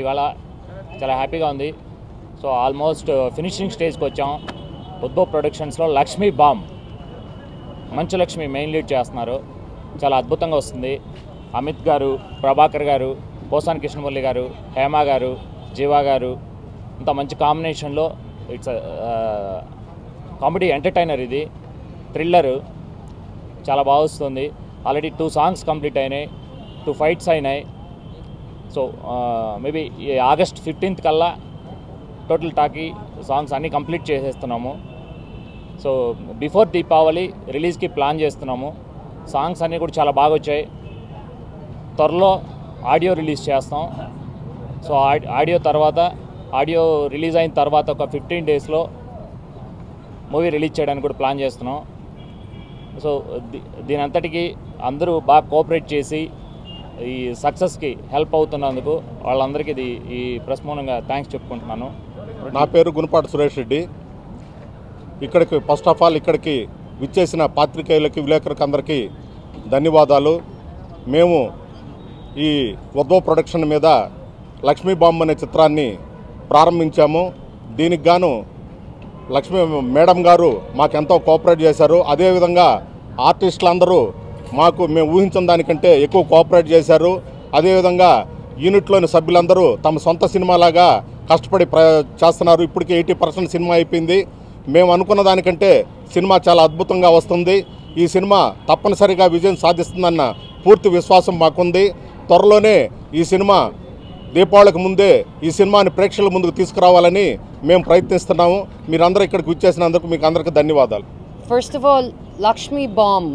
ఇవాళ చాలా హ్యాపీగా ఉంది సో ఆల్మోస్ట్ ఫినిషింగ్ స్టేజ్కి వచ్చాం ఉద్భవ్ ప్రొడక్షన్స్లో లక్ష్మీ బామ్ మంచు లక్ష్మి మెయిన్ లీడ్ చేస్తున్నారు చాలా అద్భుతంగా వస్తుంది అమిత్ గారు ప్రభాకర్ గారు పోసాని కృష్ణమురళి గారు హేమ గారు జీవా గారు ఇంత మంచి కాంబినేషన్లో ఇట్స్ కామెడీ ఎంటర్టైనర్ ఇది థ్రిల్లరు చాలా బాగా వస్తుంది ఆల్రెడీ టూ సాంగ్స్ కంప్లీట్ అయినాయి టూ ఫైట్స్ అయినాయి సో మేబీ ఈ ఆగస్ట్ ఫిఫ్టీన్త్ కల్లా టోటల్ టాకీ సాంగ్స్ అన్నీ కంప్లీట్ చేసేస్తున్నాము సో బిఫోర్ దీపావళి రిలీజ్కి ప్లాన్ చేస్తున్నాము సాంగ్స్ అన్నీ కూడా చాలా బాగా వచ్చాయి త్వరలో ఆడియో రిలీజ్ చేస్తాం సో ఆ- ఆడియో తర్వాత ఆడియో రిలీజ్ అయిన తర్వాత ఒక ఫిఫ్టీన్ డేస్లో మూవీ రిలీజ్ చేయడానికి కూడా ప్లాన్ చేస్తున్నాం సో దీ- దీని అంతటికి అందరూ బాగా కోఆపరేట్ చేసి ఈ సక్సెస్కి హెల్ప్ అవుతున్నందుకు వాళ్ళందరికీ ఇది ఈ ప్రెస్ మూలంగా థ్యాంక్స్ చెప్పుకుంటున్నాను నా పేరు గుణపాటి సురేష్ రెడ్డి ఇక్కడికి ఫస్ట్ ఆఫ్ ఆల్ ఇక్కడికి విచ్చేసిన పాత్రికేయులకి విలేకరులకు అందరికీ ధన్యవాదాలు మేము ఈ ఉద్భవ్ ప్రొడక్షన్ మీద లక్ష్మీ బాంబ్ అనే చిత్రాన్ని ప్రారంభించాము దీనికి గాను లక్ష్మీ మేడం గారు మాకెంతో కోఆపరేట్ చేశారు అదేవిధంగా ఆర్టిస్టులందరూ మాకు మేము ఊహించిన దానికంటే ఎక్కువ కోఆపరేట్ చేశారు అదేవిధంగా యూనిట్లోని సభ్యులందరూ తమ సొంత సినిమాలాగా కష్టపడి ప్ర చేస్తున్నారు ఇప్పటికి ఎయిటీ పర్సెంట్ సినిమా అయిపోయింది మేము అనుకున్న దానికంటే సినిమా చాలా అద్భుతంగా వస్తుంది ఈ సినిమా తప్పనిసరిగా విజయం సాధిస్తుందన్న పూర్తి విశ్వాసం మాకుంది త్వరలోనే ఈ సినిమా దీపావళికి ముందే ఈ సినిమాని ప్రేక్షకుల ముందుకు తీసుకురావాలని మేము ప్రయత్నిస్తున్నాము మీరందరూ ఇక్కడికి వచ్చేసినందుకు మీకు అందరికీ ధన్యవాదాలు first of all Lakshmi Bomb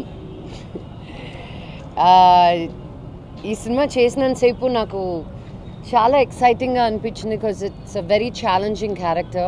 ఈ సినిమా చేసినంతసేపు నాకు చాలా ఎక్సైటింగ్గా అనిపించింది because it's a very challenging character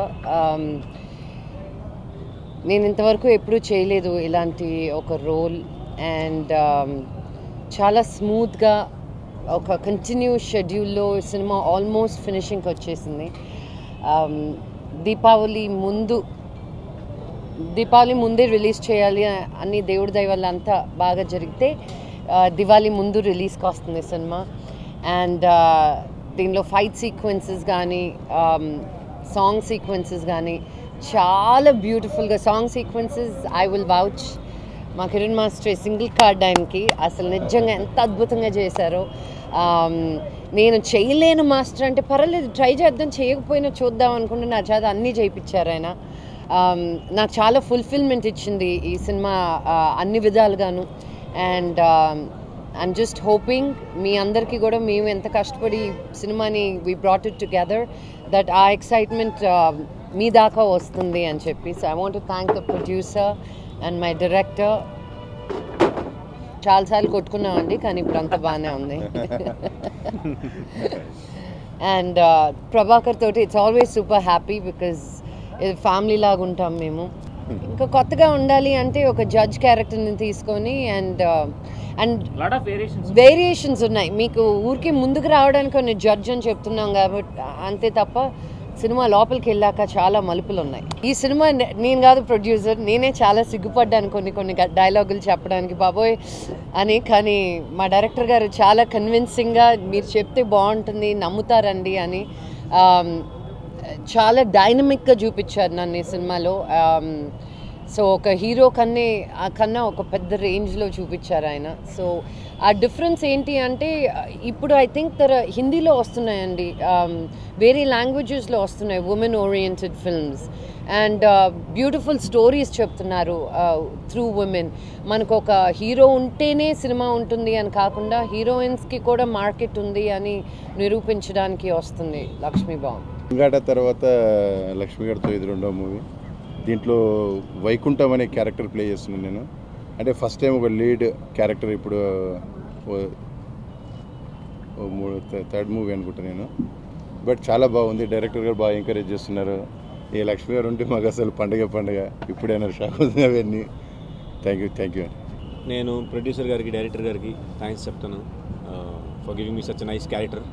నేను ఇంతవరకు ఎప్పుడూ చేయలేదు ఇలాంటి ఒక రోల్ అండ్ చాలా స్మూత్గా ఒక కంటిన్యూస్ షెడ్యూల్లో సినిమా ఆల్మోస్ట్ ఫినిషింగ్కి వచ్చేసింది Um, దీపావళి ముందు దీపావళి ముందే రిలీజ్ చేయాలి అని దేవుడి దయ వల్ల అంతా బాగా జరిగితే ఆ, దివాళీ ముందు రిలీజ్కి వస్తుంది సినిమా అండ్ దీనిలో ఫైట్ సీక్వెన్సెస్ కానీ సాంగ్ సీక్వెన్సెస్ కానీ చాలా బ్యూటిఫుల్గా song sequences I will vouch మా కిరణ్ మాస్టర్ సింగిల్ కార్డ్ ఆయనకి అసలు నిజంగా ఎంత అద్భుతంగా చేశారో ఆమ్, నేను చేయలేను మాస్టర్ అంటే పర్వాలేదు ట్రై చేద్దాం చేయకపోయినా చూద్దాం అనుకుంటే నా చేత అన్నీ చేయించారు ఆయన ఆమ్, నాకు చాలా ఫుల్ఫిల్మెంట్ ఇచ్చింది ఈ సినిమా ఆ, అన్ని విధాలుగాను అండ్ ఐఎమ్ జస్ట్ హోపింగ్ మీ అందరికీ కూడా మేము ఎంత కష్టపడి ఈ సినిమాని we brought it together that uh excitement మీ దాకా వస్తుంది అని చెప్పి so I want thank the producer and my director చాలాసార్లు కొట్టుకున్నామండి కానీ ఇప్పుడు అంతా బాగానే ఉంది అండ్ ప్రభాకర్ తోటి it's always super happy because ఇది ఫ్యామిలీ లాగా ఉంటాం మేము ఇంకా కొత్తగా ఉండాలి అంటే ఒక జడ్జ్ క్యారెక్టర్ని తీసుకొని and and lot of variations variations ఉన్నాయి మీకు ఊరికి ముందుకు రావడానికి కొన్ని జడ్జ్ అని చెప్తున్నాం కాబట్టి అంతే తప్ప సినిమా లోపలికి వెళ్ళాక చాలా మలుపులు ఉన్నాయి ఈ సినిమా నే- నేను కాదు ప్రొడ్యూసర్ నేనే చాలా సిగ్గుపడ్డాను కొన్ని కొన్ని గ- డైలాగులు చెప్పడానికి బాబోయ్ అని కానీ మా డైరెక్టర్ గారు చాలా కన్విన్సింగ్గా మీరు చెప్తే బాగుంటుంది నమ్ముతారండి అని ఆమ్, చాలా డైనమిక్గా చూపించారు నన్ను ఈ సినిమాలో ఆమ్, సో ఒక హీరో కన్నే ఆ కన్నా ఒక పెద్ద రేంజ్లో చూపించారు ఆయన సో ఆ డిఫరెన్స్ ఏంటి అంటే ఇప్పుడు ఐ థింక్ తర హిందీలో వస్తున్నాయండి ఆమ్, వేరే లాంగ్వేజెస్లో వస్తున్నాయి women oriented films and beautiful stories చెప్తున్నారు త్రూ ఉమెన్ మనకు ఒక హీరో ఉంటేనే సినిమా ఉంటుంది అని కాకుండా హీరోయిన్స్కి కూడా మార్కెట్ ఉంది అని నిరూపించడానికి వస్తుంది లక్ష్మీ బాంబ్ ఇంగాట తర్వాత లక్ష్మి గారితో ఇది రెండో మూవీ దీంట్లో వైకుంఠం అనే క్యారెక్టర్ ప్లే చేస్తున్నాను నేను అంటే ఫస్ట్ టైం ఒక లీడ్ క్యారెక్టర్ ఇప్పుడు ఓ- ఓ మూడు థర్డ్ మూవీ అనుకుంటా నేను బట్ చాలా బాగుంది డైరెక్టర్ గారు బాగా ఎంకరేజ్ చేస్తున్నారు ఈ లక్ష్మి గారు ఉంటే మాకు అసలు పండగ పండగ ఇప్పుడైనా షాక్ అవుతుంది అవన్నీ థ్యాంక్ యూ థ్యాంక్ యూ నేను ప్రొడ్యూసర్ గారికి డైరెక్టర్ గారికి థ్యాంక్స్ చెప్తాను for giving me such nice character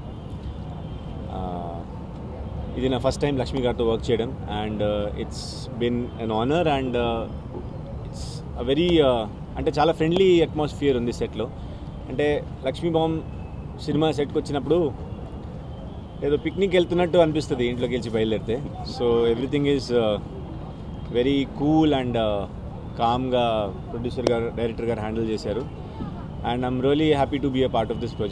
ఇది నా ఫస్ట్ టైం లక్ష్మి గారితో వర్క్ చేయడం and it's been an honour and it's a very అంటే చాలా ఫ్రెండ్లీ అట్మాస్ఫియర్ ఉంది సెట్లో అంటే లక్ష్మీ బాంబ్ సినిమా సెట్కి వచ్చినప్పుడు ఏదో పిక్నిక్ వెళ్తున్నట్టు అనిపిస్తుంది ఇంట్లోకి వెళ్ళి బయలుదేరితే so everything is very cool and కామ్గా ప్రొడ్యూసర్ గారు డైరెక్టర్ గారు హ్యాండిల్ చేశారు and I'm really happy to be a part of this project